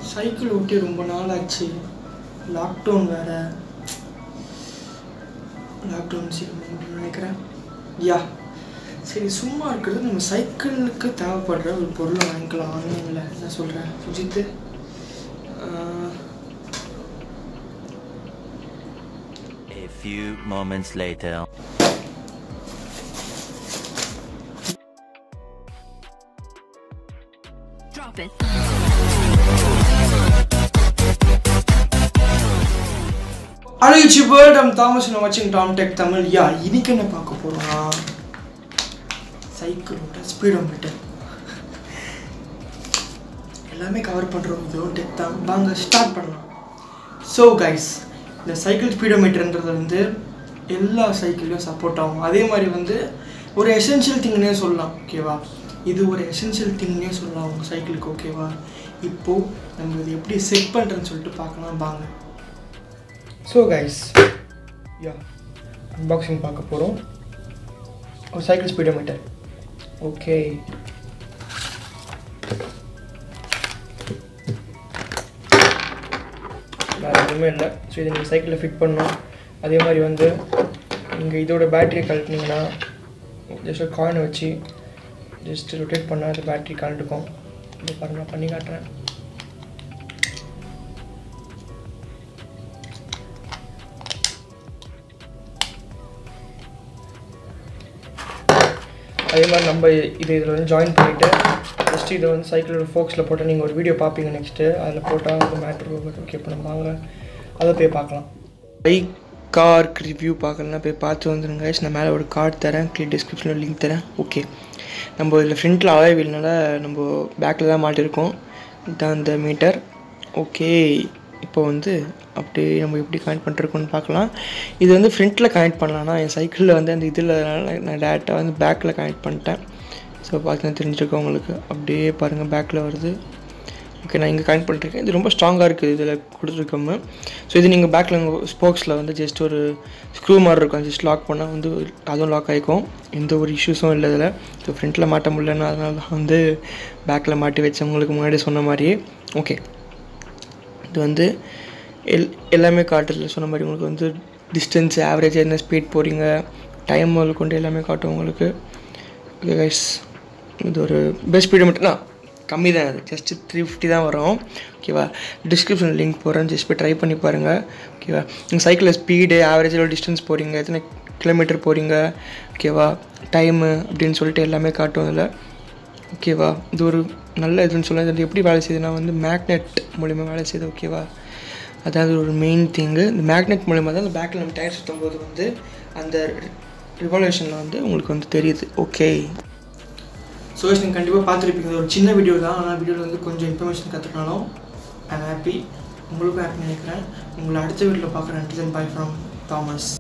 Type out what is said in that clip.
Cycle ஓட்டி ரொம்ப நாள் ஆச்சு லாக்டவுன் வேறு லாக்டவுன் சீக்கிரம் முடியும்னு நினைக்கிறேன் யா சரி சும்மா இருக்கிறது நம்ம சைக்கிளுக்கு தேவைப்படுற ஒரு பொருளை வாங்கிக்கலாம் ஆன்லைனில் என்ன சொல்கிறேன் Sujith ah, A few moments later. Drop it. Hello YouTube world I'm Thomas நான் வாட்சிங் டாம் டெக் தமிழ் யா இன்னைக்கு என்ன பார்க்க போகிறோம்னா சைக்கிளோட ஸ்பீடோமீட்டர் எல்லாமே கவர் பண்ணுறோம் இதோ டெக் தான் வாங்க ஸ்டார்ட் பண்ணலாம் ஸோ கைஸ் இந்த சைக்கிள் ஸ்பீடோமீட்டர்ன்றது வந்து எல்லா சைக்கிள்லையும் சப்போர்ட் ஆகும் அதே மாதிரி வந்து ஒரு எசென்ஷியல் திங்னே சொல்லலாம் ஓகேவா இது ஒரு எசென்ஷியல் திங்னே சொல்லலாம் உங்கள் சைக்கிளுக்கு ஓகேவா இப்போது நம்ம இது எப்படி செட் பண்ணுறேன்னு சொல்லிட்டு பார்க்கலாம் வாங்க ஸோ கைஸ் யா அன்பாக்சிங் பார்க்க போகிறோம் ஒரு சைக்கிள் ஸ்பீடோமீட்டர் ஓகே வேறு எதுவுமே இல்லை ஸோ இதை நீங்கள் சைக்கிளில் ஃபிட் பண்ணணும் அதே மாதிரி வந்து நீங்கள் இதோட பேட்டரியை கழட்டினீங்கன்னா ஜஸ்ட் ஒரு காயினை வச்சு ஜஸ்ட் ரொட்டேட் பண்ணால் அது பேட்டரி கழட்டுக்கும் இது பாருங்க நான் பண்ணி காட்டுறேன் அதே மாதிரி நம்ம இது இதில் வந்து ஜாயின் பண்ணிவிட்டு ஜஸ்ட் இதை வந்து சைக்கிளோட ஃபோக்ஸில் போட்டால் நீங்கள் ஒரு வீடியோ பார்ப்பீங்க நெக்ஸ்ட்டு அதில் போட்டால் அது மேட்ரு ஓகே இப்போ நம்ம வாங்க அதை போய் பார்க்கலாம் பைக் கார்க் ரிவ்யூ பார்க்கலன்னா போய் பார்த்து வந்துருங்க guys. நான் மேலே ஒரு கார்டு தரேன் கீழே டிஸ்கிரிப்ஷனில் லிங்க் தரேன் ஓகே நம்ம இதில் ஃப்ரண்ட்டில் அலாய் வீல்னால நம்ம பேக்கில் தான் மாட்டிருக்கோம் இதுதான் அந்த மீட்டர் ஓகே இப்போ வந்து அப்படியே நம்ம எப்படி கனெக்ட் பண்ணிருக்கோம்னு பார்க்கலாம் இது வந்து ஃப்ரண்ட்டில் கனெக்ட் பண்ணலாம்னா என் சைக்கிளில் வந்து அந்த இதில் நான் டேரெக்டாக வந்து பேக்கில் கனெக்ட் பண்ணிட்டேன் ஸோ பார்த்து தெரிஞ்சிருக்கோம் உங்களுக்கு அப்படியே பாருங்கள் பேக்கில் வருது ஓகே நான் இங்கே கனெக்ட் பண்ணிருக்கேன் இது ரொம்ப ஸ்ட்ராங்காக இருக்குது இதில் கொடுத்துருக்கோம் ஸோ இது நீங்கள் பேக்கில் ஸ்போக்ஸில் வந்து ஜஸ்ட் ஒரு ஸ்க்ரூ மாதிரி இருக்கும் ஜஸ்ட் லாக் பண்ணால் வந்து அதுவும் லாக் ஆகிக்கும் எந்த ஒரு இஷ்யூஸும் இல்லை இதில் ஸோ ஃப்ரண்ட்டில் மாட்ட முடியலன்னு அதனால தான் வந்து பேக்கில் மாட்டி வச்சேன் உங்களுக்கு முன்னாடி சொன்ன மாதிரியே ஓகே இது வந்து எல் எல்லாமே காட்டுறதுல சொன்ன மாதிரி உங்களுக்கு வந்து டிஸ்டன்ஸ் ஆவரேஜ் என்ன ஸ்பீட் போகிறீங்க டைம் முதல் கொண்டு எல்லாமே காட்டும் உங்களுக்கு ஓகே கைஸ் இது ஒரு பெஸ்ட் ஸ்பீடு மட்டும் தான் கம்மி தான் அது ஜஸ்ட்டு த்ரீ ஃபிஃப்டி தான் வரும் ஓகேவா டிஸ்கிரிப்ஷன் லிங்க் போகிறேன் ஜஸ்ட் போய் ட்ரை பண்ணி பாருங்கள் ஓகேவா நீங்கள் சைக்கிளில் ஸ்பீடு ஆவரேஜ் எவ்வளோ டிஸ்டன்ஸ் போகிறீங்க எத்தனை கிலோமீட்டர் போகிறீங்க ஓகேவா டைமு அப்படின்னு சொல்லிட்டு எல்லாமே காட்டும் அதில் ஓகேவா இது ஒரு நல்ல இதுன்னு சொல்லலாம் இது எப்படி வேலை செய்யுதுன்னா வந்து மேக்னெட் மூலிமா வேலை செய்யுது ஓகேவா அதாவது ஒரு மெயின் திங்கு இந்த மேக்னெட் மூலிமா தான் அந்த பேக்கில் நம்ம டயர் சுற்றும் போது வந்து அந்த ரிவல்யூஷனில் வந்து உங்களுக்கு வந்து தெரியுது ஓகே ஸோ நீங்கள் கண்டிப்பாக பார்த்துருப்பீங்க இது ஒரு சின்ன வீடியோ தான் ஆனால் வீடியோவில் வந்து கொஞ்சம் இன்ஃபர்மேஷன் கற்றுக்கினாலும் ஐம் ஹாப்பி உங்களுக்கும் ஹாப்பி நினைக்கிறேன் உங்களை அடுத்த வீட்டில் பார்க்குறேன் டிசன் பை ஃப்ரம் தாமஸ்